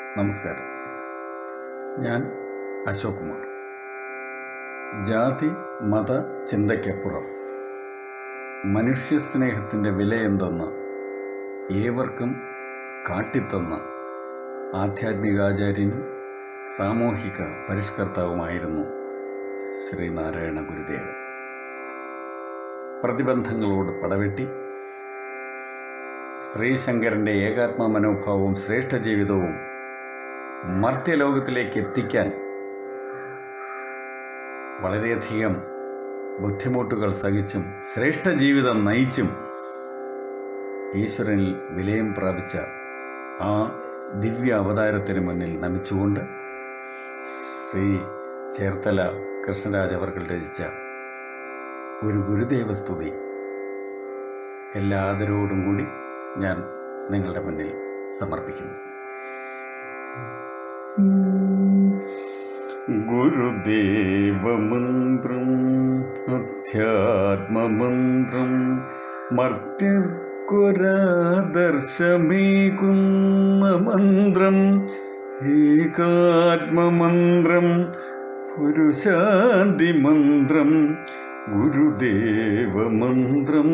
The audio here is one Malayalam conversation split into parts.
നമസ്കാരം ഞാൻ അശോക് കുമാർ ജാതി മത ചിന്തയ്ക്കപ്പുറം മനുഷ്യസ്നേഹത്തിൻ്റെ വിലയെന്തെന്ന് ഏവർക്കും കാട്ടിത്തന്ന ആധ്യാത്മികാചാര്യനും സാമൂഹിക പരിഷ്കർത്താവുമായിരുന്നു ശ്രീനാരായണ ഗുരുദേവൻ പ്രതിബന്ധങ്ങളോട് പടവെട്ടി ശ്രീശങ്കരൻ്റെ ഏകാത്മ മനോഭാവവും ശ്രേഷ്ഠ ജീവിതവും മർത്യലോകത്തിലേക്ക് എത്തിക്കാൻ വളരെയധികം ബുദ്ധിമുട്ടുകൾ സഹിച്ചും ശ്രേഷ്ഠ ജീവിതം നയിച്ചും ഈശ്വരനിൽ വിലയം പ്രാപിച്ച ആ ദിവ്യ അവതാരത്തിന് മുന്നിൽ നമിച്ചുകൊണ്ട് ശ്രീ ചേർത്തല കൃഷ്ണരാജ് അവർ രചിച്ച ഒരു ഗുരുദേവ സ്തുതി എല്ലാ ആദരവോടും കൂടി ഞാൻ നിങ്ങളുടെ മുന്നിൽ സമർപ്പിക്കുന്നു ഗുരുദേവമന്ത്രം അധ്യാത്മമന്ത്രം മർത്യർക്കൊരാദർശമേകുന്ന മന്ത്രം ഏകാത്മമന്ത്രം ഒരു ശാന്തിമന്ത്രം ഗുരുദേവമന്ത്രം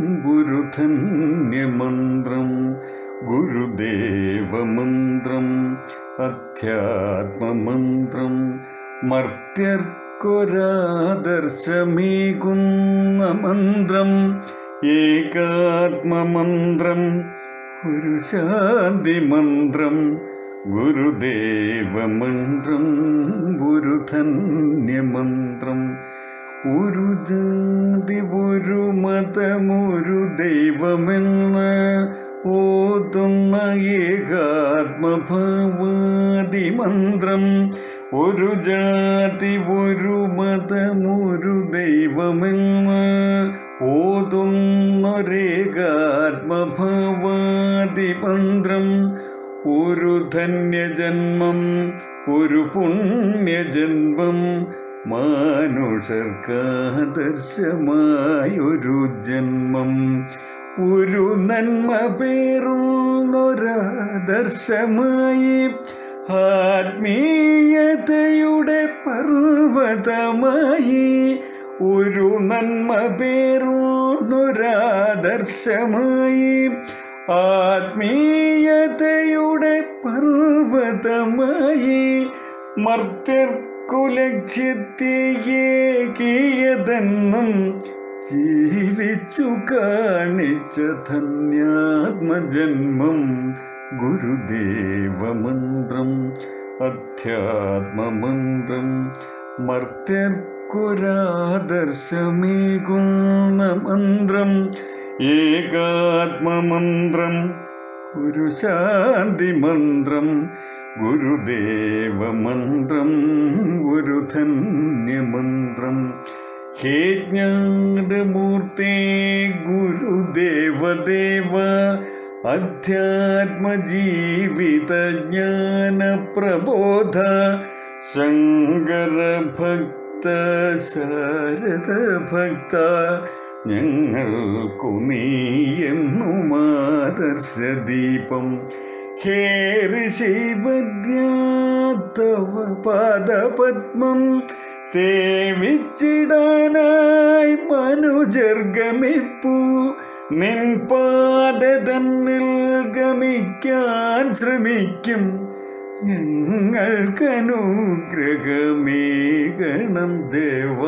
ഗുരുധന്യമന്ത്രം ഗുരുദേവമന്ത്രം അധ്യാത്മമന്ത്രം മർത്യർക്കൊരാദർശമേകുന്ന മന്ത്രം ഏകാത്മമന്ത്രം ഒരു ശാന്തിമന്ത്രം ഗുരുദേവമന്ത്രം ഗുരുധന്യമന്ത്രം ഒരു ജാതി ഒരു മതമൊരു ദൈവമെന്ന് ഓതുന്ന ഏകാത്മഭാവാദി മന്ത്രം ഒരു ജാതി ഒരു മതമൊരു ദൈവമെന്ന് ഓതുന്നൊരേകാത്മഭാവാദി മന്ത്രം ഒരു ധന്യജന്മം ഒരു പുണ്യജന്മം മാനുഷർക്കാദർശമായൊരു ജന്മം ഒരു നന്മ പേറുന്നൊരാദർശമായി ആത്മീയതയുടെ പർവ്വതമായി ഒരു നന്മ പേറുന്നൊരാദർശമായി ആത്മീയതയുടെ പർവ്വതമായി മർത്യർക്കുലക്ഷ്യത്തേകിയതെന്നും ജീവിച്ചു കാണിച്ച ധന്യാത്മജന്മം ഗുരുദേവമന്ത്രം അധ്യാത്മമന്ത്രം മർത്യർക്കൊരാദർശമേകുന്ന മന്ത്രം ഏകാത്മമന്ത്രം ഒരു ശാന്തിമന്ത്രം ഗുരുദേവമന്ത്രം ഗുരുധന്യമന്ത്രം ഹേ ജ്ഞാനമൂർത്തേ ഗുരുദേവദേവ അധ്യാത്മജീവിതജ്ഞാനപ്രബോധ ശങ്കരഭക്ത ശാരദഭക്ത ഞങ്ങൾക്കു നീയെന്നും ആദർശദീപം ഹേ ഋഷിവദ്യാത്തവ പാദപത്മം സേവിച്ചിടാനായി മനുജർഗമിപ്പു നിൻ പാത തന്നിൽ ഗമിക്കാൻ ശ്രമിക്കും ഞങ്ങൾക്കനുഗ്രഹമേകണം ദേവ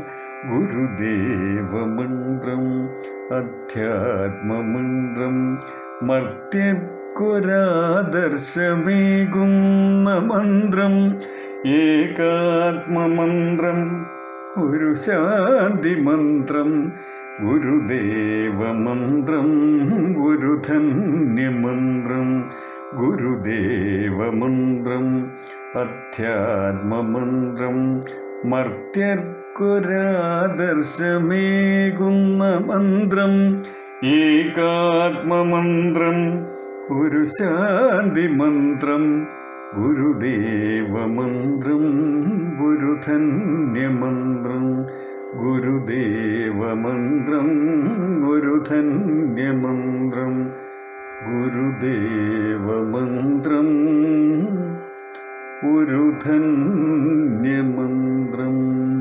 ഗുരുദേവമന്ത്രം അധ്യാത്മമന്ത്രം മർത്യർക്കൊരാദർശമേകുന്ന മന്ത്രം ഏകാത്മമന്ത്രം ഒരു ശാന്തിമന്ത്രം ഗുരുദേവമന്ത്രം ഗുരുധന്യമന്ത്രം ഗുരുദേവമന്ത്രം അധ്യാത്മമന്ത്രം മർത്യർക്കൊരാദർശമേകുന്ന മന്ത്രം ഏകാത്മമന്ത്രം ഒരു ശാന്തിമന്ത്രം ഗുരുദേവമന്ത്രം ഗുരുധന്യമന്ത്രം ഗുരുദേവമന്ത്രം ഗുരുധന്യമന്ത്രം ഗുരുദേവമന്ത്രം ഒരു ധന്യമന്ത്രം